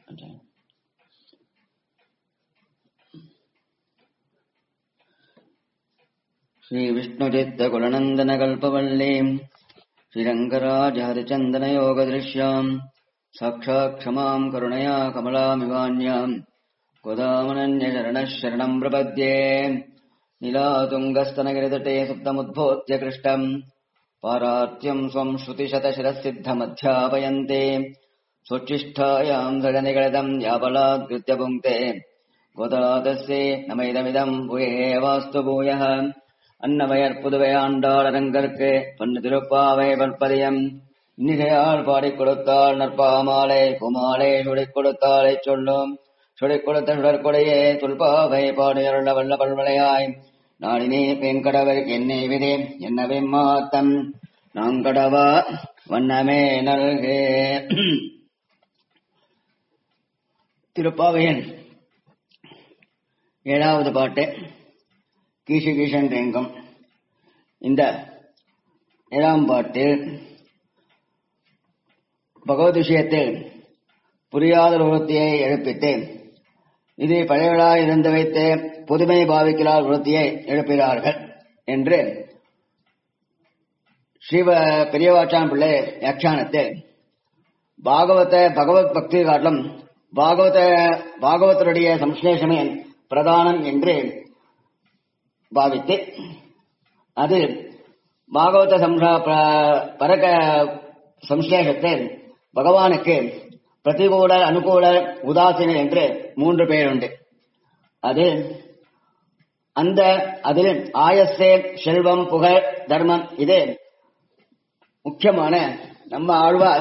श्रीविष्णुचित्तकुलनन्दनकल्पवल्लीम् श्रीरङ्गराजहरिचन्दनयोगदृश्याम् साक्षात् क्षमाम् करुणया कमलामिवान्याम् गोदामनन्यशरणः शरणम् प्रपद्ये नीलातुङ्गस्तनगिरितटे सुप्तमुद्बोध्य कृष्टम् पारार्त्यम् स्वम् श्रुतिशतशिरःसिद्धमध्यापयन्ते स्वच्छिष्ठायाम् सगनिगलितम् याबलात्कृत्य पुङ्क्ते गोदातस्ये नमैदमिदम् भूये वास्तु भूयः அன்னவயற் புதுவையாண்டாள் அரங்கற்கு பொன்னு திருப்பாவை பற்பதியம் இன்னிசையால் பாடிக் கொடுத்தாள் நற்பாமாலை குமாலை சுடிக் கொடுத்தாளை சொல்லும் சுடிக் கொடுத்த சுடற்கொடையே தொல்பாவை பாடியருள்ள வல்ல பல்வளையாய் நாடினே வெங்கடவர் என்னை விதே என்ன வெம்மாத்தம் நாங்கடவா வண்ணமே நல்கே திருப்பாவையின் ஏழாவது பாட்டு கீசு கீசன் ரெங்கம் இந்த ஏழாம் பாட்டில் பகவத் விஷயத்தில் புரியாத உணர்த்தியை எழுப்பித்து இது பழையவளாய் இருந்து வைத்து புதுமை பாவிக்கிறார் உணர்த்தியை எழுப்புகிறார்கள் என்று ஸ்ரீவ பெரியவாச்சான் பிள்ளை வியாக்கியானத்தில் பாகவத பகவத் பக்தி காட்டிலும் பாகவத பாகவதருடைய சம்ஸ்லேஷமே பிரதானம் என்று பாவித்து அது பாகவத சம்சா பரக சம்சேஷத்தை பகவானுக்கு பிரதிகூல அனுகூல உதாசீன என்று மூன்று பேர் உண்டு அது அந்த அதில் ஆயசே செல்வம் புகழ் தர்மம் இது முக்கியமான நம்ம ஆழ்வார்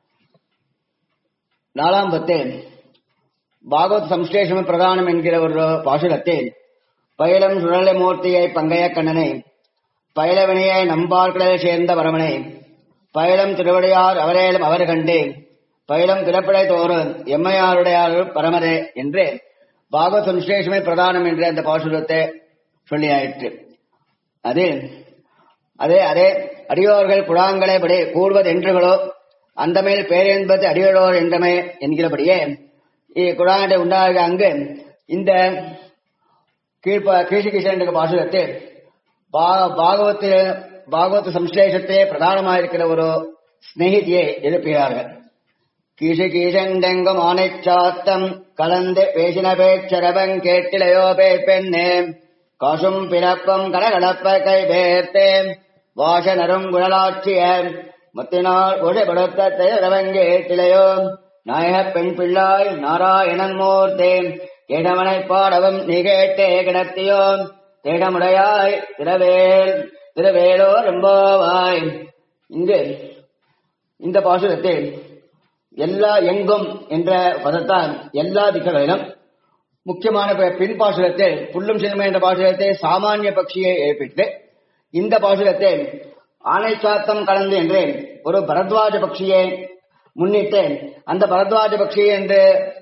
நாலாம் பத்து பாகவத் சம்ஸ்லேஷம் பிரதானம் என்கிற ஒரு பாசுரத்தில் பயிலம் சுழலை மூர்த்தியை பங்கைய கண்ணனை பயிலவினையை நம்பார்களில் சேர்ந்த பரமனை பயிலம் திருவடியார் அவரேலும் அவர் கண்டு பயிலம் பிறப்படை தோறும் எம்மையாருடைய பரமரே என்று பாகவத் சம்ஸ்லேஷமே பிரதானம் என்று அந்த பாசுரத்தை சொல்லியாயிற்று அது அதே அதே அடியோர்கள் குழாங்களை படி கூடுவதென்றுகளோ அந்த மேல் பேரென்பது அடியோர் என்றமே என்கிறபடியே குழாங்கை உண்டாக அங்கு இந்த கீழ்ப கீழ்கிஷன் பாசுரத்தில் பாகவத்து பாகவத சம்ஸ்லேஷத்திலே பிரதானமாயிருக்கிற ஒரு ஸ்நேகிதியை எழுப்புகிறார்கள் கீசு கீசண்டெங்கும் ஆனைச்சாத்தம் கலந்து பேசின பேச்சரவன் கேட்டிலையோ பே பெண்ணே காசும் பிறப்பும் கலகலப்ப கை பேர்த்தே வாச நரும் குழலாட்சிய முத்தினால் ஒழிபடுத்த திரவன் கேட்டிலையோ நாயக பெண் பிள்ளாய் நாராயணன் மூர்த்தே கேடவனை பாடவும் நீ கேட்டே கிடத்தியோ தேடமுடையாய் திருவேல் திருவேலோ ரொம்பவாய் இங்கு இந்த பாசுரத்தில் எல்லா எங்கும் என்ற பதத்தால் எல்லா திக்குகளிலும் முக்கியமான பின் பாசுரத்தில் புல்லும் சினிமா என்ற பாசுரத்தை சாமானிய பட்சியை ஏற்பித்து இந்த பாசுரத்தில் ஆனை சாத்தம் கலந்து என்று ஒரு பரத்வாஜ பட்சியை முன்னிட்டு அந்த பரத்வாஜ பக்ஷி என்று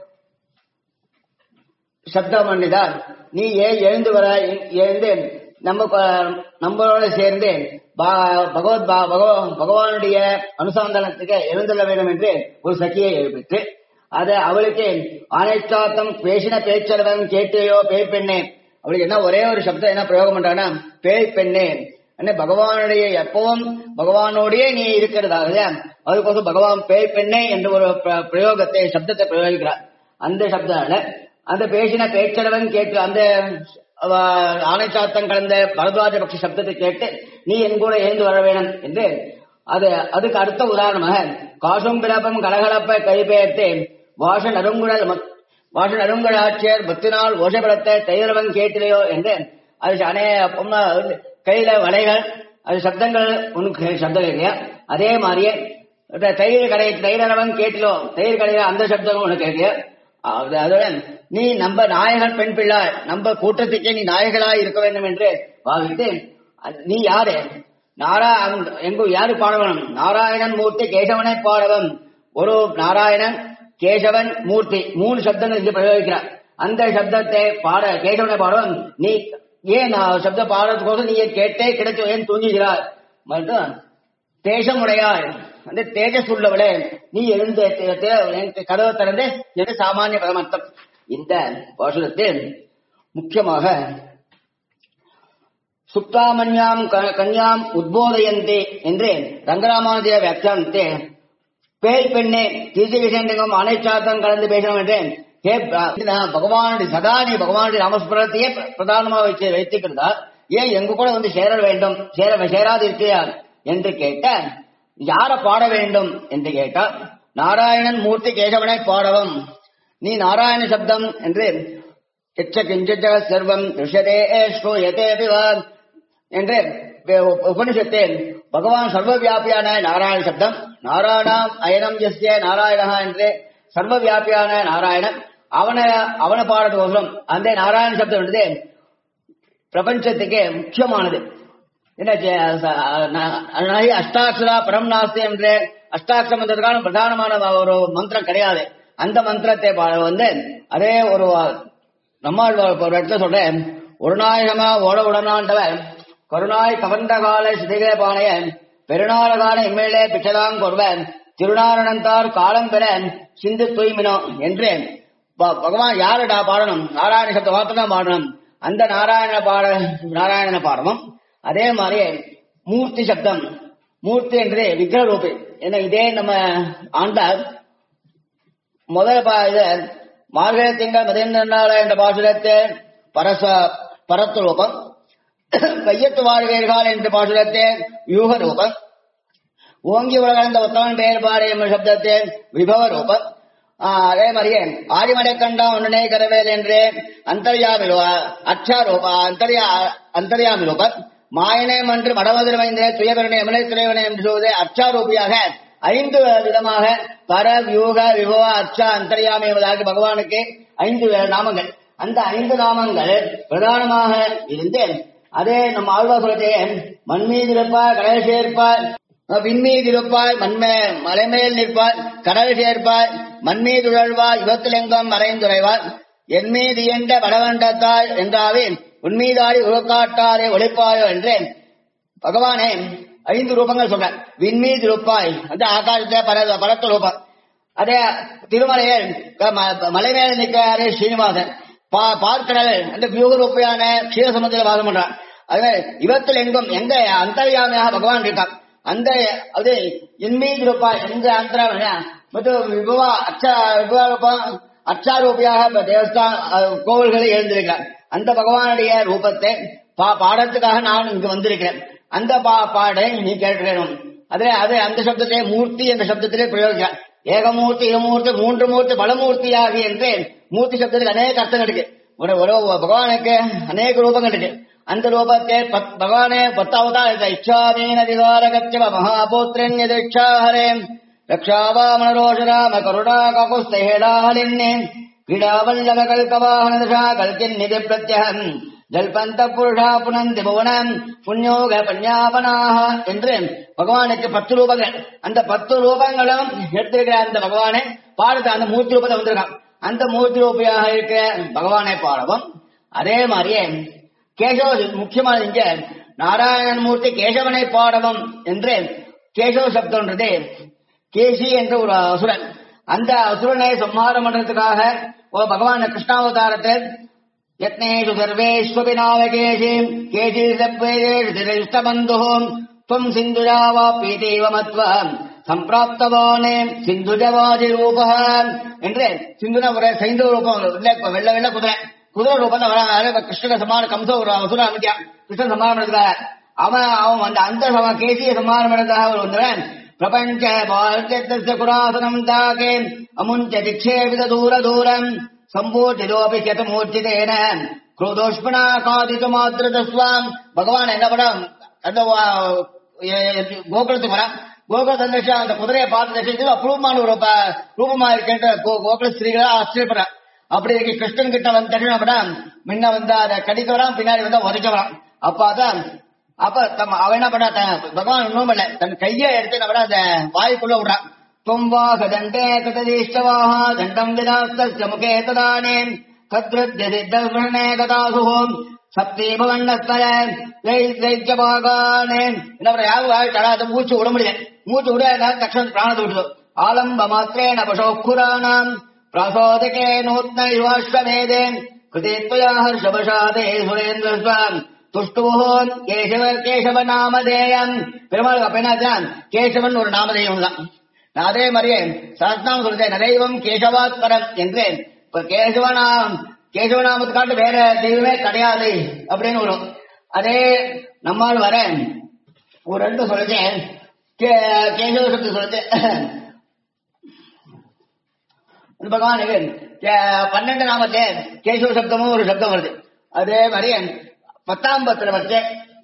சப்தம் பண்ணிதான் நீ ஏன் எழுந்து வர எழுந்து நம்ம நம்மளோட சேர்ந்து பகவத் பகவானுடைய அனுசந்தானத்துக்கு எழுந்துள்ள வேண்டும் என்று ஒரு சக்கியை எழுப்பிட்டு அது அவளுக்கு ஆனைச்சாத்தம் பேசின பேச்சரவன் கேட்டேயோ பேய் பெண்ணே அவளுக்கு என்ன ஒரே ஒரு சப்தம் என்ன பிரயோகம் பண்றானா பேய் பெண்ணே என்ன பகவானுடைய எப்பவும் பகவானோடயே நீ இருக்கிறதாக அதுக்கோசம் பகவான் பேய் பெண்ணே என்று ஒரு பிரயோகத்தை சப்தத்தை பிரயோகிக்கிறார் அந்த சப்தால அந்த பேசின பேச்சரவன் கேட்டு அந்த ஆனைச்சாத்தம் கலந்த பரத்வாஜ பக்ஷி சப்தத்தை கேட்டு நீ என் கூட எழுந்து வர வேணும் என்று அது அதுக்கு அடுத்த உதாரணமாக காசும் பிறப்பும் கலகலப்ப கைபெயர்த்து வாச நறுங்குழல் வாச நறுங்குழல் ஆட்சியர் பத்தினால் ஓசைபலத்தை தைரவன் கேட்டிலையோ என்று அது அனே கையில வலைகள் அது சப்தங்கள் உனக்கு சப்தம் இல்லையா அதே மாதிரியே தயிர் கடை தயிரவன் கேட்டிலோ தயிர் கடையில அந்த சப்தம் உனக்கு கேட்கலையா அதோட நீ நம்ம நாயகன் பெண் பிள்ளை நம்ம கூட்டத்துக்கே நீ நாயகளாய் இருக்க வேண்டும் என்று பாவித்து நீ யாரு நாரா எங்கு யாரு பாடவனும் நாராயணன் மூர்த்தி கேசவனை பாடவன் ஒரு நாராயணன் கேசவன் மூர்த்தி மூணு சப்தங்கள் இங்கு பிரயோகிக்கிறார் அந்த சப்தத்தை பாட கேசவனை பாடவன் நீ ஏன் நான் சப்த பாடுறதுக்கோசம் நீ கேட்டே கிடைச்சோ ஏன் தூங்குகிறார் மற்றும் தேசமுடையார் அந்த தேஜஸ் உள்ளவளே நீ எழுந்து தே- தே- எனக்கு கதவை திறந்து என்று சாமானிய பரமார்த்தம் இந்த பாசுரத்தில் முக்கியமாக சுப்தாமன்யாம் க- கன்யாம் உத்போதயந்தே என்று ரங்கராமானுஜ வியாக்கியானத்தை பேய் பெண்ணே கீர்த்தி விஷயங்கும் அனைச்சாத்தம் கலந்து பேசணும் என்று ஹே ப- நான் பகவானுடைய சதா நீ பகவானுடைய நாமஸ்மரத்தையே பிர- பிரதானமா வச்சு வைத்துக்கிறதா ஏன் எங்க கூட வந்து சேர வேண்டும் சேர சேராது இருக்கிறார் என்று கேட்ட யார பாட வேண்டும் என்று கேட்டால் நாராயணன் மூர்த்தி கேசவனை பாடவும் நீ நாராயண சப்தம் என்று எச்ச கிஞ்ச சர்வம் ரிஷதே ஸ்ரூயதே பிவான் என்று உ- உபனிஷத்தில் பகவான் சர்வவியாபியான நாராயண சப்தம் நாராயணாம் அயனம் எஸ்ய நாராயணா என்று சர்வவியாபியான நாராயணன் அவனை அவனை பாடுறதுக்கோசரம் அந்த நாராயண சப்தம் என்பது பிரபஞ்சத்துக்கு முக்கியமானது என்ன செ- ச- ந- நகி அஷ்டாட்சரா பரம் நாஸ்தி என்ற அஷ்டாட்சர மந்திரத்துக்கான பிரதானமான ஒரு மந்திரம் கிடையாது அந்த மந்திரத்தை பா- வந்து அதே ஒரு நம்மால் ஒரு இடத்துல சொல்றேன் ஒரு நாயகமா ஓட உடனாண்டவன் கருணாய் கவர்ந்த கால சிதிகை பானைய பெருநாள கால எம்எல்ஏ பிச்சதாங் கொள்வன் திருநாரணந்தார் காலம் பெற சிந்து தூய்மினோ என்று ப- பகவான் யாருடா பாடணும் நாராயண சப்த வார்த்தை தான் பாடணும் அந்த நாராயண பாட நாராயண பாடமும் அதே மாதிரி மூர்த்தி சப்தம் மூர்த்தி என்று விக்கிர ரூபி ஏன்னா இதே நம்ம ஆண்டார் முதல் பா இது மார்கழி திங்கள் மதியன்னாள என்ற பாசுரத்தை பரச பரத்து ரூபம் கையத்து வாழ்வீர்கள் என்ற பாசுரத்தை யூக ரூபம் ஓங்கி உலகந்த உத்தமன் பெயர் பாடு என்ற சப்தத்தை விபவ ரூபம் ஆ, அதே மாதிரியே ஆதிமடை கண்டம் ஒன்னே கரவேல் என்று அந்தர்யாமி ரூப அச்சா ரூப அந்தர்யா அந்தர்யாமி ரூபம் மாயனே மன்று மடமதுர வைந்தே துயபரணை எமனை துறைவனை என்று சொல்வதே அச்சா ரூபியாக ஐந்து விதமாக பர வியூக விபவ அச்சா அந்தர்யாமி என்பதாக பகவானுக்கு ஐந்து நாமங்கள் அந்த ஐந்து நாமங்கள் பிரதானமாக இருந்து அதே நம்ம ஆழ்வாசுரத்தை மண்மீது இருப்பார் கடல் சேர்ப்பார் விண்மீது இருப்பாய் மண்மே மலைமேல் நிற்பாய் கடல் சேர்ப்பாய் மண்மீது உழல்வாய் யுகத்திலெங்கும் மறைந்துரைவாய் என் மீது என்ற படவண்டத்தாய் என்றாவே உன்மீதாடி உருக்காட்டாரே ஒளிப்பாயோ என்று பகவானே ஐந்து ரூபங்கள் சொல்ற விண்மீது இருப்பாய் அந்த ஆகாசத்தை பர பரத்த ரூபம் அதே திருமலையில் க- ம- மலை மேல நிற்கிறாரு ஸ்ரீனிவாசன் பா பார்க்கடல் அந்த வியூக ரூபையான க்ஷீரசமுத்திர வாசம் பண்றான் அது இவத்தில் எங்கும் எங்க அந்தர்யாமியாக பகவான் இருக்கான் அந்த அது இன்மீது ரூபாய் எங்க அந்தரா மற்றும் விபவா அச்சா விபவா ரூபம் அச்சாரூபியாக இப்ப தேவஸ்தான் அஹ், கோவில்களை எழுந்திருக்கிறார் அந்த பகவானுடைய ரூபத்தை பா பாடத்துக்காக நான் இங்கு வந்திருக்கிறேன் அந்த பா பாடை நீ கேட்கிறேன் அதே அதே அந்த சப்தத்தை மூர்த்தி என்ற சப்தத்திலே பிரயோகிக்கிறார் ஏகமூர்த்தி இருமூர்த்தி மூன்று மூர்த்தி பலமூர்த்தியாகி என்று மூர்த்தி சப்தத்துக்கு அநேக அர்த்தம் இருக்கு ஒரு ஒரு பகவானுக்கு அநேக ரூபங்கள் இருக்கு அந்த ரூபத்தை பத்- பகவானே பத்தாவதா இச்சாமீன விகாரகத்திவ மகாபோத்ரன் எதிர்ச்சாஹரே ரக்ஷாவாமனரோஷராம கருணா ககுஸ்தேடாலின்னே கிரீடாவல்லவ கல்கவாஹனதா கல்கின் நிதி பிரத்யகம் ஜல்பந்த புருஷா புனந்தி புவனம் புண்ணியோக பஞ்ஞாபனாக என்று பகவானுக்கு பத்து ரூபங்கள் அந்த பத்து ரூபங்களும் எடுத்திருக்கிற அந்த பகவானை பாடத்தை அந்த மூர்த்தி ரூபத்தை வந்திருக்கான் அந்த மூர்த்தி ரூபியாக இருக்கிற பகவானை பாடவும் அதே மாதிரியே கேசவ முக்கியமானது இங்க நாராயணன் மூர்த்தி கேசவனை பாடவும் என்று கேசவ சப்தம்ன்றது கேசி என்ற ஒரு அசுரன் அந்த அசுரனை சம்ஹாரம் பண்றதுக்காக ஒரு பகவான் கிருஷ்ணாவதாரத்தில் யத்னேஷு சர்வேஷ்வபி நாவகேஷி கேசி சப்பேஷுஷ்டபந்துஹோம் துவம் சிந்துஜாவாப்பீதேவ மத்வ சம்பிராப்தவானே சிந்துஜவாதி ரூபः என்று சிந்துன ஒரு சைந்தவ ரூபம் இல்ல வெள்ள வெள்ள குதிரை குதிரை ரூபம் வர கிருஷ்ண சமான கம்ச ஒரு அசுர அமைக்கான் கிருஷ்ண சமானம் எடுக்கிறார் அவன் அவன் அந்த அந்த சம கேசிய சமானம் எடுத்தாக ஒரு வந்தவன் பிரபஞ்ச பாரதस्य குராசனம் தாகே அமுஞ்ச திக்ஷேபித தூர தூரம் சம்பூர்த்திதோபி சதமூர்த்திதேன குரோதோஷ்பனா காதித்து மாத்திரதஸ்வாம் பகவான் என்ன படம் அந்த வா- எ- எ- கோகுலத்துக்கு வரா கோகுல சந்தோஷ அந்த குதிரையை பார்த்து தரிசித்து அபூர்வமான ஒரு ப- ரூபமா இருக்கின்ற கோ- கோகுல ஸ்திரீகளா ஆச்சரியப்படுறா அப்படி இருக்கு கிருஷ்ணன் கிட்ட வந்து தட்டின படம் முன்ன வந்து அதை கடிக்க வரான் பின்னாடி வந்து உதைக்க வரான் அப்ப அதான் அப்ப தம் அவன் என்ன பண்ணா தன் பகவான் ஒண்ணும் இல்ல தன் கையை எடுத்து என்ன பண்ணா அந்த வாய்க்குள்ள விடுறான் தும்வாக தண்டே கததீஷ்டவாக தண்டம் விதாஸ்தஸ்ய முகே ததானே கத்ருத்ய சித்தர்ஷணே கதாசுஹோம் சப்தீபவண்ணஸ்தல தைத்தியபாகானே என்ன பண்ண யாரும் வாய் தடாத மூச்சு விட முடியல மூச்சு விட தட்சண பிராணத்தை விட்டுது ஆலம்ப மாத்திரேன பசோக்குரானாம் பிராசோதகே நூத்ன யுவாஸ்வமேதே கிருதேத்வயா ஹர்ஷபஷாதே சுரேந்திரஸ்வாம் துஷ்டுவோன் கேசவ கேசவ நாமதேயம் பெருமாளுக்கு அப்ப என்னாச்சான் கேசவன் ஒரு நாமதேயம் தான் நான் அதே மாதிரியே சரஸ்நாமம் சொல்றேன் நதைவம் கேசவாத்பரம் என்று இப்ப கேசவநாம் கேசவநாமத்தை காட்டு வேற தெய்வமே கிடையாது அப்படின்னு வரும் அதே நம்மால் வர ஒரு ரெண்டு சொல்லிச்சேன் கேசவ சக்தி சொல்லிச்சேன் பகவானுக்கு கே- பன்னெண்டு நாமத்தே கேசவ சப்தமும் ஒரு சப்தம் வருது அதே மாதிரி பத்தாம் பத்துல வச்சு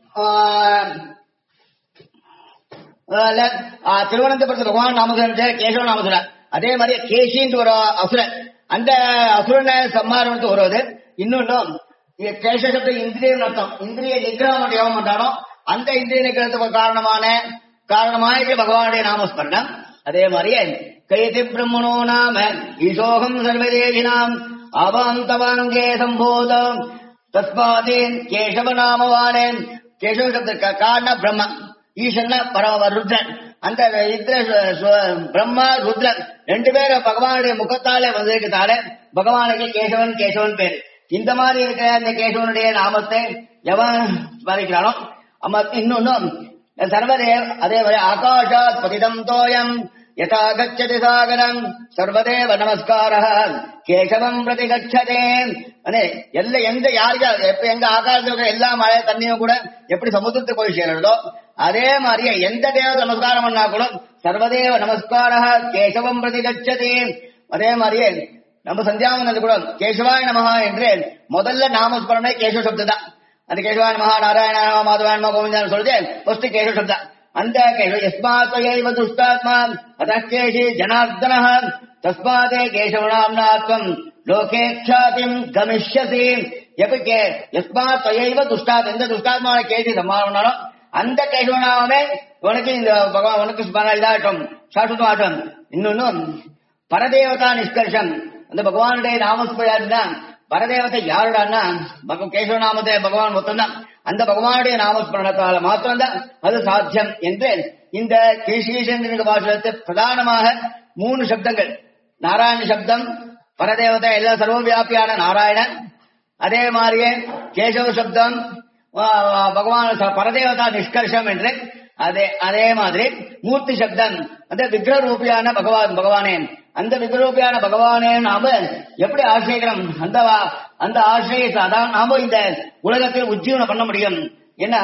திருவனந்தபுரத்து பகவான் நாமசுரன் கேசவ நாமசுரன் அதே மாதிரி கேசின்ற ஒரு அசுரன் அந்த அசுரனை சம்மாரம் வருவது இன்னொன்னும் இங்க கேச சப்த இந்திரியம் அர்த்தம் இந்திரிய நிகிரகம் எவன் பண்றானோ அந்த இந்திரிய நிகிரகத்துக்கு காரணமான காரணமாக பகவானுடைய நாமஸ்மரணம் அதே மாதிரியே கைதி பிரம்மணோ நாம ஈசோகம் சர்வதேவினாம் அவாம் தவாங்கே சம்போதம் தஸ்மாதேன் கேசவ நாமவானேன் கேசவ சப்த காரண பிரம்ம ஈசன்ன பரம ருத்ரன் அந்த இந்திர சு- சு- பிரம்மா ருத்ரன் ரெண்டு பேரும் பகவானுடைய முகத்தாலே வந்திருக்கதால பகவானுக்கு கேசவன் கேசவன் பேரு இந்த மாதிரி இருக்கிற அந்த கேசவனுடைய நாமத்தை எவன் ஸ்மரிக்கிறானோ அம்மா இன்னொன்னும் சர்வதேவ அதே மாதிரி ஆகாஷாத் பதிதம் தோயம் யதா கச்சதி சாகரம் சர்வதேவ நமஸ்கார கேசவம் பிரதி கச்சதே அனே எல்ல எந்த யாருக்கு எப்ப எங்க ஆகாசத்துல இருக்கிற எல்லா மழை தண்ணியும் கூட எப்படி சமுத்திரத்துக்கு போய் சேருறதோ அதே மாதிரியே எந்த தேவ நமஸ்காரம் பண்ணா கூட சர்வதேவ நமஸ்கார கேசவம் பிரதி கச்சதே அதே மாதிரியே நம்ம சந்தியாவந்தது கூட கேசவாய நமஹா என்று முதல்ல நாமஸ்மரணை கேசவ சப்தம் தான் அந்த கேசவாய நமஹா நாராயண நமஹா மாதவாய நமஹா கோவிந்தன் சொல்லிட்டு ஃபர்ஸ்ட் கேசவ சப்தம் அந்த கேசவ யஸ்மாத்வயைவ துஷ்டாத்மா அதக்கேஷி ஜனார்தனः தஸ்மாதே கேசவநாம்னாத்வம் லோகே க்ஷாதிம் கமிஷ்யசி எப்ப கே யஸ்மாத் துவயைவ துஷ்டாத் எந்த துஷ்டாத்மான கேசி சம்மானம் அந்த கேசவநாமே உனக்கு இந்த பகவான் உனக்கு ஸ்மரண இதாகட்டும் சாஸ்வதம் ஆகட்டும் இன்னொன்னும் பரதேவதா நிஷ்கர்ஷம் அந்த பகவானுடைய நாமஸ்மரணம் பரதேவத்தை யாருடான்னா பக கேசவ நாமத்தை பகவான் மொத்தம்தான் அந்த பகவானுடைய நாமஸ்மரணத்தால மாத்திரம்தான் அது சாத்தியம் என்று இந்த கிருஷ்ணீசன் பாஷத்தை பிரதானமாக மூணு சப்தங்கள் நாராயண சப்தம் பரதேவதை எல்லா சர்வவியாபியான நாராயணன் அதே மாதிரியே கேசவ சப்தம் ஆ, ஆ, பகவான் ச- பரதேவதா நிஷ்கர்ஷம் என்று அதே அதே மாதிரி மூர்த்தி சப்தம் அந்த விக்கிர ரூபியான பகவான் பகவானே அந்த விக்ரூபியான பகவானே நாம எப்படி ஆசிரியக்கிறோம் அந்த வா- அந்த ஆசிரியத்தை அதான் நாம இந்த உலகத்தில் உஜ்ஜீவனம் பண்ண முடியும் என்ன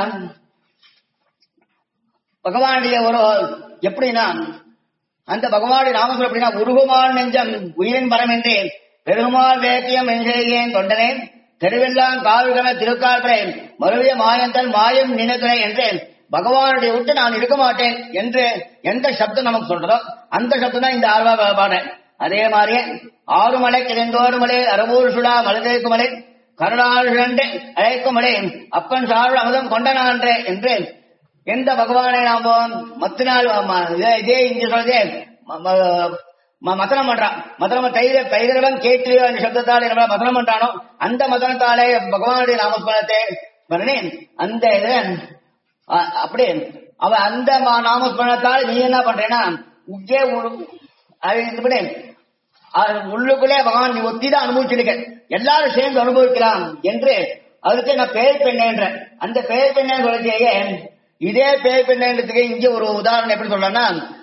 பகவானுடைய ஒரு எப்படின்னா அந்த பகவானுடைய நாமம் எப்படின்னா உருகுமால் நெஞ்சம் உயிரின் பரம் என்றேன் பெருமாள் வேக்கியம் என்றேன் தொண்டனேன் தெருவெல்லாம் கால்கள திருக்கால்களே மறுவிய மாயந்தன் மாயம் நினைக்கிறே என்றேன் பகவானுடைய விட்டு நான் இருக்க மாட்டேன் என்று எந்த சப்தம் நமக்கு சொல்றதோ அந்த சப்தம் தான் இந்த ஆர்வா பாடு அதே மாதிரியே ஆறு மலை கிழந்தோறு மலை அரவூர் சுடா மலதேக்கு மலை கருணாள் சுழண்டு அழைக்கும் மலை அப்பன் சார்பு அமுதம் கொண்டனான்றே என்று எந்த பகவானை நாம மத்த நாள் ம- இதே- இதே இங்க சொல்றதே ம- ம- ம- மதனம் பண்றான் மதனம் தைர தைரவன் கேட்டு அந்த சப்தத்தாலே நம்ம மதனம் பண்றானோ அந்த மதனத்தாலே பகவானுடைய நாமஸ்மரணத்தை பண்ணி அந்த இது அ- அப்படியே அவன் அந்த மா- நாமஸ்மரணத்தால் நீ என்ன பண்றேன்னா உக்கே உ- அது இதுபடி அது உள்ளுக்குள்ளே பகவான் நீ ஒத்தி தான் அனுபவிச்சிருக்க எல்லாரும் சேர்ந்து அனுபவிக்கலாம் என்று அதுக்கு நான் பேர் பெண்ணேன்ற அந்த பேர் பெண்ணே சொல்லிச்சேயே இதே பேர் பெண்ணேன்றதுக்கு இங்க ஒரு உதாரணம் எப்படி சொல்றேன்னா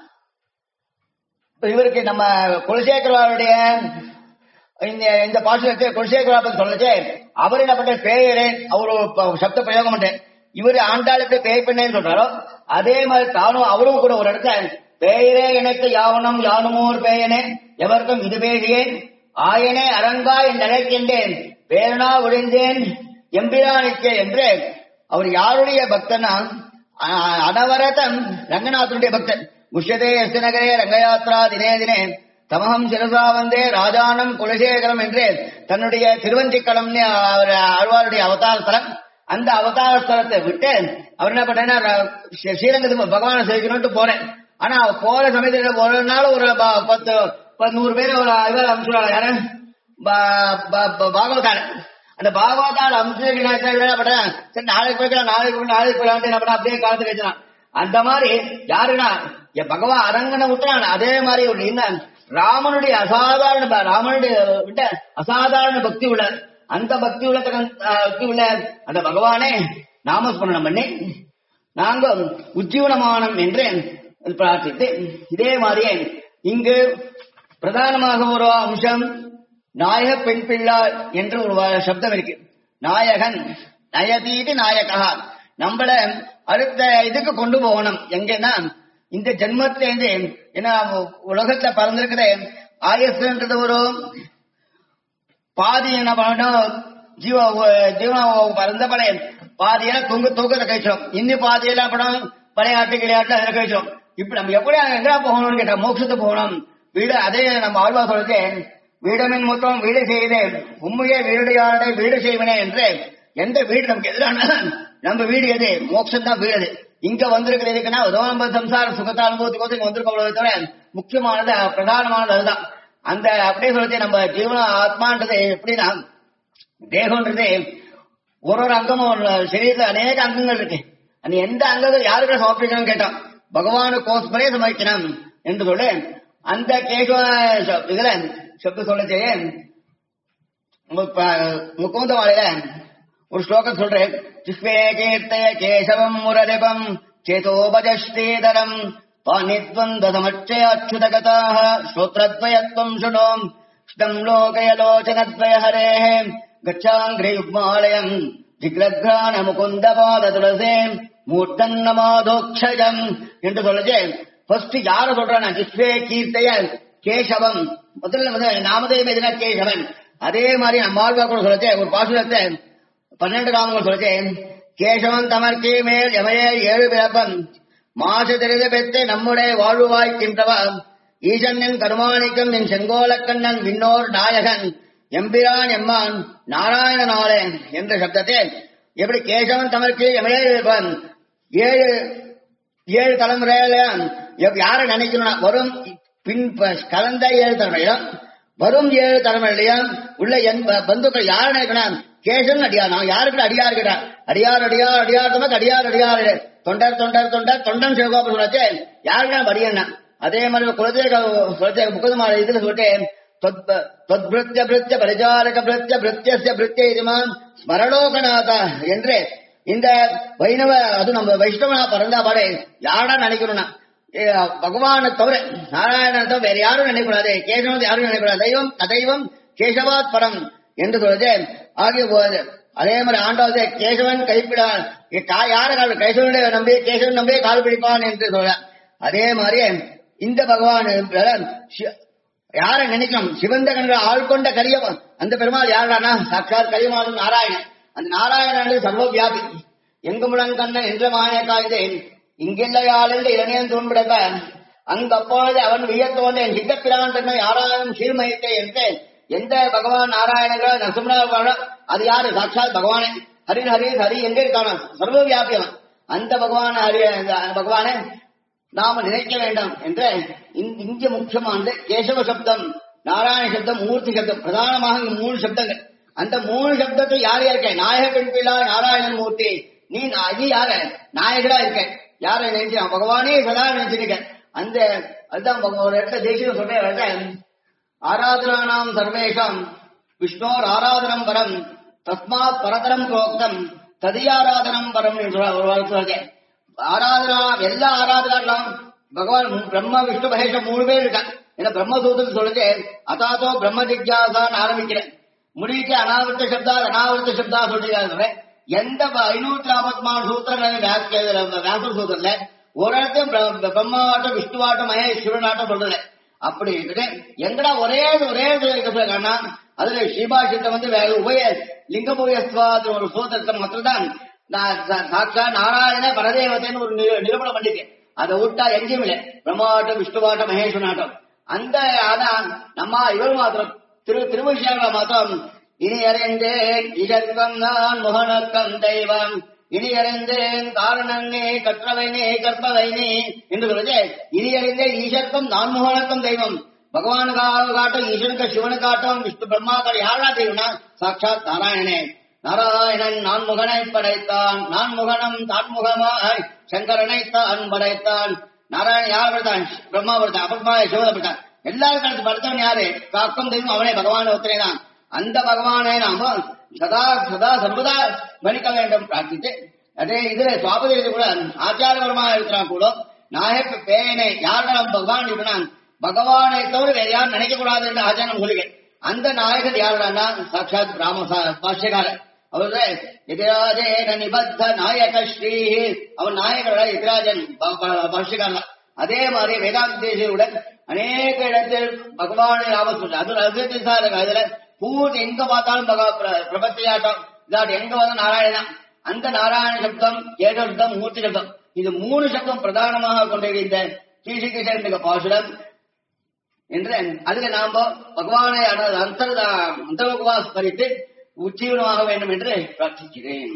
இப்ப இவருக்கு நம்ம குலசேகரவாருடைய இந்த இந்த பாசுரத்தை குலசேகரா பத்தி சொல்லச்சு அவர் என்ன பண்ற பேயரே அவர் ஒரு ப- சப்த பிரயோகம் பண்றேன் இவரு ஆண்டாளுக்கு பேய் பெண்ணேன்னு சொல்றாரோ அதே மாதிரி தானும் அவரும் கூட ஒரு இடத்துல பேயரே எனக்கு யாவனம் யானுமோர் பேயனே எவருக்கும் இது பேசியேன் ஆயனே அரங்கா என் நினைக்கின்றேன் பேரனா ஒழிந்தேன் எம்பிரானிக்கே என்று அவர் யாருடைய பக்தனா அ- அனவரதம் ரங்கநாதனுடைய பக்தன் முஷ்யதே எஸ்து நகரே ரங்கயாத்ரா தினே தினே தமகம் சிரசா வந்தே ராஜானம் குலசேகரம் என்று தன்னுடைய திருவஞ்சிக்களம்னு அவர் ஆழ்வாருடைய அவதார ஸ்தலம் அந்த அவதார ஸ்தலத்தை விட்டு அவர் என்ன பண்றாருன்னா ஸ்ரீ- ஸ்ரீரங்கத்துக்கு பகவானை சேவிக்கணும்ட்டு போறேன் ஆனா அவர் போற சமயத்துல ஒரு நாள் ஒரு ப- பத்து பத்து நூறு பேர் ஒரு இவர் அனுப்பிச்சுடுவாங்க யாரு பா- பா- பா- பாகவதாரன் அந்த பாகவதால் அம்சம் என்ன பண்றேன் சரி நாளைக்கு போய்க்கலாம் நாளைக்கு போய் நாளைக்கு போயிடலாம் என்ன பண்ண அப்படியே காலத்துக்கு வச்சான் அந்த மாதிரி யாருன்னா என் பகவான் அரங்கனை விட்டுறான் அதே மாதிரி ஒரு என்ன ராமனுடைய அசாதாரண ப- ராமனுடைய விட்ட அசாதாரண பக்தி உள்ள அந்த பக்தி உள்ள பக்தி உள்ள அந்த பகவானே நாமஸ்மரணம் பண்ணி நாங்க உஜ்ஜீவனமானம் என்று பிரார்த்தித்து இதே மாதிரியே இங்கு பிரதானமாக ஒரு அம்சம் நாயக பெண் பிள்ளார் என்று ஒரு வ- சப்தம் இருக்கு நாயகன் நயதீட்டு நாயகா நம்மள அடுத்த இதுக்கு கொண்டு போகணும் எங்கன்னா இந்த ஜென்மத்திலேருந்து ஏன்னா உலகத்துல பறந்திருக்கிற ஆயுஸ்ன்றது ஒரு பாதி என்ன பண்ணணும் ஜீவ ஜீவனம் பறந்த பழைய பாதியில தூங்க தூக்கத்தை கழிச்சிடும் இன்னி பாதியில படம் விளையாட்டு விளையாட்டு அதில் கழிச்சிடும் இப்ப நம்ம எப்படி எங்க போகணும்னு கேட்டா மோட்சத்தை போகணும் வீடு அதே நம்ம ஆழ்வா சொல்றது வீடமின் மொத்தம் வீடு செய்தே உண்மையே வீடுடையாடை வீடு செய்வனே என்று எந்த வீடு நமக்கு எதிரான நம்ம வீடு எது மோட்சம் தான் வீடு அது இங்க வந்திருக்கிற எதுக்குன்னா ஏதோ நம்ம சம்சார சுகத்தை அனுபவத்துக்கு இங்க வந்திருக்கோம் தவிர முக்கியமானது பிரதானமானது அதுதான் அந்த அப்படியே சொல்றது நம்ம ஜீவன ஆத்மான்றது எப்படின்னா தேகம்ன்றது ஒரு ஒரு அங்கமும் ஒரு சரீரத்துல அநேக அங்கங்கள் இருக்கு அந்த எந்த அங்கங்கள் யாருக்கு சமர்ப்பிக்கணும் கேட்டோம் பகவானுக்கோஸ்மரே சமர்ப்பிக்கணும் என்று சொல்லி அந்த கேசவ ச- இதுல சப்த சொல்லச்சே முக்குந்த வாழையில ஒரு ஸ்லோகம் சொல்றேன் ஜிஸ்வே கீர்த்தய கேசவம் முரரிபம் சேதோபஜஸ்ரீதரம் பாணித்வந்த சமட்சய அச்சுதகதாக ஸ்ரோத்ரத்வயத்வம் சுணோம் ஸ்தம் லோகயலோச்சனத்வய ஹரேः கச்சாங்கிரயுக்மாலயம் ஜிக்ரக்ரான முகுந்த பாத துளசே மூர்த்தன்னமாதோக்ஷயம் என்று சொல்லச்சே ஃபர்ஸ்ட் யார சொல்றானா ஜிஸ்வே கீர்த்தய கேசவம் முதல்ல வந்து நாமதேவ எதுனா கேசவன் அதே மாதிரி நம்ம ஆழ்வா கூட சொல்லச்சே ஒரு பாசுரத்தை பன்னெண்டு நாமங்கள் சொல்லச்சே கேசவன் தமர்க்கே மேல் எமையே ஏழு பிறப்பம் மாசு தெரிந்து பெற்று நம்முடைய வாழ்வாய் தின்றவா ஈசனின் கருமாணிக்கம் என் செங்கோலக்கண்ணன் விண்ணோர் நாயகன் எம்பிரான் எம்மான் நாராயண நாளேன் என்ற சப்தத்தை எப்படி கேசவன் தமர்க்கு எமையே இருப்பன் ஏழு ஏழு தலைமுறையில எப்- யாரை நினைக்கணும் வரும் பின் ப- கலந்த ஏழு தலைமுறையிலும் வரும் ஏழு தலைமுறையிலையும் உள்ள என் ப- பந்துக்கள் யாரை நினைக்கணும் கேசவன் அடியார் நான் யாருக்கு அடியார் இருக்கிறார் அடியார் அடியார் அடியார் தமக்கு அடியார் அடியார் தொண்டர் தொண்டர் தொண்டர் தொண்டன் சிவகோபுரம் சொல்லச்சு யாருக்கு நான் அடியண்ணா அதே மாதிரி குலதேவ குலதேவ முகதமான இதுல சொல்லிட்டு தொத்- தொத்பிருத்ய பிருத்ய பரிசாரக பிருத்ய பிருத்யஸ்ய பிருத்ய இதுமான் ஸ்மரணோகநாத என்று இந்த வைணவ அது நம்ம வைஷ்ணவனா பிறந்தா பாரு யாரா நினைக்கணும்னா ஏ, பகவானை தவிர நாராயணனை தவிர வேற யாரும் நினைக்கூடாது கேசவன் யாரும் நினைக்கூடாது தெய்வம் அதெய்வம் கேசவாத் பரம் என்று சொல்றது ஆகிய போது அதே மாதிரி ஆண்டாவது கேசவன் கைப்பிடான் யார கால் கேசவனுடைய நம்பி கேசவன் நம்பியே கால் பிடிப்பான் என்று சொல்ற அதே மாதிரி இந்த பகவான் சி- யாரை நினைக்கணும் சிவந்த கண்கள் ஆள் கொண்ட கரியவன் அந்த பெருமாள் யாரானா சாட்சாத் கரியமாளும் நாராயணன் அந்த நாராயணன் சர்வ வியாபி எங்கு முழங்கண்ணன் என்ற மானே காய்ந்தேன் இங்கில்லையாளென்று இளநேன் தூண்பிடப்ப அங்கப்பொழுது அவன் வியத்தோன் என் சித்தப்பிரான் தன்னை யாராலும் சீர்மயத்தை என்று எந்த பகவான் நாராயணங்கள் நசுமண அது யாரு சாட்சாத் பகவானே ஹரி ஹரி ஹரி எங்க இருக்கான சர்வ வியாபியவன் அந்த பகவான் ஹரி அந்த பகவானே நாம நினைக்க வேண்டாம் என்ற இங்க- இங்க முக்கியமானது கேசவ சப்தம் நாராயண சப்தம் மூர்த்தி சப்தம் பிரதானமாக இங்க மூணு சப்தங்கள் அந்த மூணு சப்தத்தை யார் இருக்க நாயக பெண் பிள்ளா நாராயணன் மூர்த்தி நீ நா- நீ யார நாயகரா இருக்க யார நினைச்சு பகவானே சதா நினைச்சிருக்க அந்த அதுதான் பகவான் ஒரு இடத்துல தேசியம் சொல்றேன் ஆராதனானாம் சர்வேஷாம் விஷ்ணோர் ஆராதனம் பரம் தஸ்மாத் பரதரம் புரோக்தம் ததியாராதனம் பரம் என்று சொல்ற- ஒரு வார்த்தை சொல்றேன். ஆராதனா எல்லா ஆராதனாலும் பகவான் மூ- பிரம்ம விஷ்ணு மகேஷம் மூணு பேர் இருக்கா ஏன்னா பிரம்மசூத்திரம் சொல்லுது அதாத்தோ பிரம்ம ஜிக்யாசான்னு ஆரம்பிக்கிறேன் முடிச்சு அனாவர்த்த சப்தா அனாவர்த்த சப்தா சொல்லிருக்காங்க எந்த ப- ஐநூத்தி நாற்பத்தி மூணு சூத்திரங்கள் வியாச சூத்திரத்துல ஒரு இடத்தையும் பிர- பிரம்மாவாட்டம் விஷ்ணுவாட்டம் மகேஸ்வரனாட்டம் சொல்றல அப்படி இருக்குது எங்கடா ஒரே ஒரே காரணா அதுல ஸ்ரீபாஷத்தை வந்து வேற உபய லிங்கபோயஸ்வாத ஒரு சூத்திரத்தை மாத்திரம் தான் நான் சா- சாட்சா நாராயண பரதேவத்தைன்னு ஒரு நி- நிரூபணம் பண்ணிருக்கேன் அதை விட்டா எங்கேயும் இல்லை பிரம்மாவட்டம் விஷ்ணுவாட்டம் மகேஸ்வரனாட்டம் அந்த அதான் நம்ம இவர் மாத்திரம் திரு திருவிஷால மாத்திரம் இனி அறிந்தேன் இதற்கம் நான் முகநக்கம் தெய்வம் இனி அறிந்தேன் காரணனே கற்றவைனே கற்பவைனே என்று சொல்லுது இனி அறிந்தேன் ஈசர்க்கம் நான் முகநக்கம் தெய்வம் பகவானுக்காக காட்டும் ஈஸ்வனுக்கு சிவனு காட்டும் விஷ்ணு பிரம்மாக்கள் யாரா தெய்வம்னா சாட்சாத் நாராயணனே நாராயணன் நான் முகனை படைத்தான் நான் முகனம் தான் முகமாய் சங்கரனை தான் படைத்தான் நாராயணன் யார் படைத்தான் பிரம்மா படைத்தான் அப்புறமா சிவனை படைத்தான் எல்லாரும் கலந்து படைத்தவன் யாரு காக்கும் தெய்வம் அவனே பகவான் ஒருத்தனே தான் அந்த பகவானை நாம சதா சதா சர்வதா மணிக்க வேண்டும் பிரார்த்தித்து அதே இதுல சுவாபதி கூட ஆச்சாரபரமா இருக்கிறா கூட நாயக்க பேயனை யாரிடம் பகவான் இருக்கிறான் பகவானை தவிர வேற யாரும் நினைக்க கூடாது என்று ஆச்சாரம் சொல்லுகிறேன் அந்த நாயகர் யாருடான்னா சாட்சாத் ராம பாஷ்யக்காரர் அவரு எதிராஜேன நிபத்த நாயக ஸ்ரீ அவன் நாயகரோட எதிராஜன் பாஷ்யக்காரன் அதே மாதிரி வேதாந்தேசியுடன் அநேக இடத்தில் பகவானை ராம சொல்ற அது ரகசியசார இதுல பூர்த்தி எங்க பார்த்தாலும் பகவ பிரபத்தியாட்டம் இதாட்டு எங்க வந்து நாராயணா அந்த நாராயண சப்தம் ஏக சப்தம் மூர்த்தி சப்தம் இது மூணு சப்தம் பிரதானமாக கொண்டிருக்கின்ற ஸ்ரீகிருஷ்ண பாசுரம் என்று அதுல நாம பகவானை அந்த அந்தர்பகவா ஸ்மரித்து உச்சீவனமாக வேண்டும் என்று பிரார்த்திக்கிறேன்